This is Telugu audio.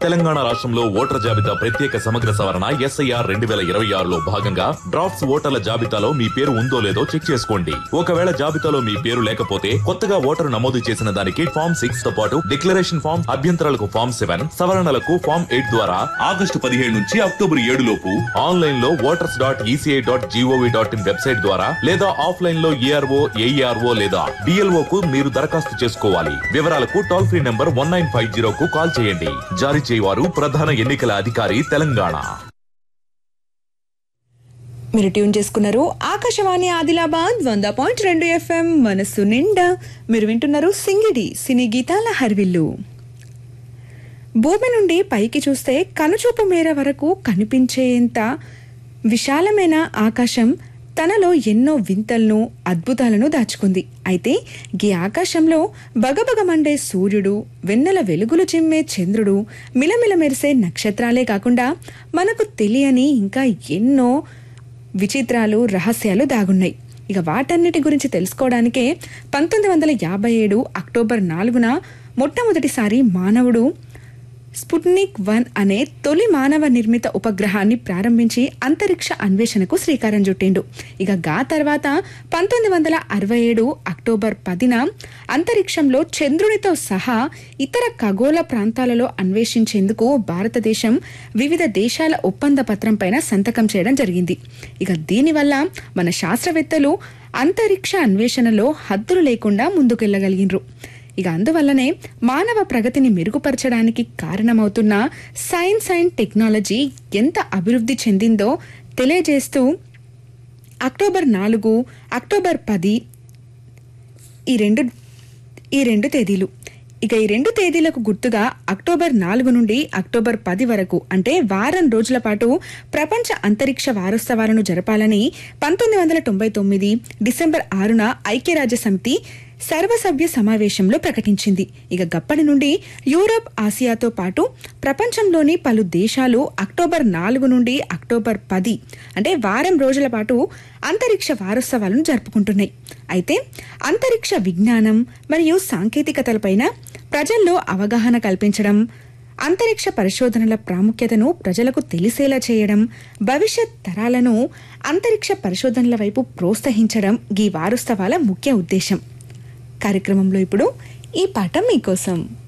తెలంగాణ రాష్ట్రంలో ఓటర్ జాబితా ప్రత్యేక సమగ్ర సవరణ ఎస్ఐఆర్ రెండు వేల ఇరవై ఆరులో భాగంగా డ్రాఫ్ట్స్ ఓటర్ల జాబితాలో మీ పేరు ఉందో లేదో చెక్ చేసుకోండి ఒకవేళ జాబితాలో మీ పేరు లేకపోతే కొత్తగా ఓటరు నమోదు చేసిన దానికి ఫామ్ సిక్స్ తో పాటు డిక్లరేషన్ ఫామ్ అభ్యంతరాలకు ఫామ్ సెవెన్ సవరణలకు ఫామ్ ఎయిట్ ద్వారా ఆగస్టు పదిహేడు నుంచి అక్టోబర్ ఏడు లోపు ఆన్లైన్ లో voters dot ECI dot GOV dot in website ద్వారా లేదా ఆఫ్లైన్ లో ఏఆర్ఓ ఏఈఆర్ఓ లేదా బిఎల్ఓ కు మీరు దరఖాస్తు చేసుకోవాలి వివరాలకు toll free number one nine five zero కు కాల్ చేయండి జారీ చేయవారు ప్రధాన ఎన్నికల అధికారి తెలంగాణ మీరు ట్యూన్ చేసుకున్నారు ఆకాశవాణి ఆదిలాబాద్ వంద పాయింట్ రెండు ఎఫ్ఎం మనస్సు నిండా మీరు వింటున్నారు సింగిడి సినీ గీతాల హర్విల్లు భూమి నుండి పైకి చూస్తే కనుచూపు మేర వరకు కనిపించేంత విశాలమైన ఆకాశం తనలో ఎన్నో వింతలను అద్భుతాలను దాచుకుంది అయితే గీ ఆకాశంలో బగబగ మండే సూర్యుడు వెన్నెల వెలుగులు చిమ్మే చంద్రుడు మిలమిల మెరిసే నక్షత్రాలే కాకుండా మనకు తెలియని ఇంకా ఎన్నో విచిత్రాలు రహస్యాలు దాగున్నాయి ఇక వాటన్నిటి గురించి తెలుసుకోవడానికే పంతొమ్మిది వందల యాభై ఏడు అక్టోబర్ నాలుగున మొట్టమొదటిసారి మానవుడు స్పుట్నిక్ వన్ అనే తొలి మానవ నిర్మిత ఉపగ్రహాన్ని ప్రారంభించి అంతరిక్ష అన్వేషణకు శ్రీకారం చుట్టిండు ఇక గా తర్వాత పంతొమ్మిది వందల అరవై ఏడు అక్టోబర్ పదిన అంతరిక్షంలో చంద్రునితో సహా ఇతర ఖగోళ ప్రాంతాలలో అన్వేషించేందుకు భారతదేశం వివిధ దేశాల ఒప్పంద పత్రం పైన సంతకం చేయడం జరిగింది ఇక దీనివల్ల మన శాస్త్రవేత్తలు అంతరిక్ష అన్వేషణలో హద్దులు లేకుండా ముందుకెళ్లగలిగినరు ఇక అందువల్లనే మానవ ప్రగతిని మెరుగుపరచడానికి కారణమవుతున్న సైన్స్ అండ్ టెక్నాలజీ ఎంత అభివృద్ధి చెందిందో తెలియజేస్తూ అక్టోబర్ నాలుగు అక్టోబర్ పది ఈ రెండు ఈ రెండు తేదీలు ఇక ఈ రెండు తేదీలకు గుర్తుగా అక్టోబర్ నాలుగు నుండి అక్టోబర్ పది వరకు అంటే వారం రోజుల పాటు ప్రపంచ అంతరిక్ష వారోత్సవాలను జరపాలని పంతొమ్మిది వందల తొంభై తొమ్మిది డిసెంబర్ ఆరున ఐక్యరాజ్య సమితి సర్వసభ్య సమావేశంలో ప్రకటించింది ఇక గప్పటి నుండి యూరప్ ఆసియాతో పాటు ప్రపంచంలోని పలు దేశాలు అక్టోబర్ నాలుగు నుండి అక్టోబర్ పది అంటే వారం రోజుల పాటు అంతరిక్ష వారోత్సవాలను జరుపుకుంటున్నాయి అయితే అంతరిక్ష విజ్ఞానం మరియు సాంకేతికతలపైన ప్రజల్లో అవగాహన కల్పించడం అంతరిక్ష పరిశోధనల ప్రాముఖ్యతను ప్రజలకు తెలిసేలా చేయడం భవిష్యత్ తరాలను అంతరిక్ష పరిశోధనల వైపు ప్రోత్సహించడం ఈ వారోత్సవాల ముఖ్య ఉద్దేశం కార్యక్రమంలో ఇప్పుడు ఈ పాట మీకోసం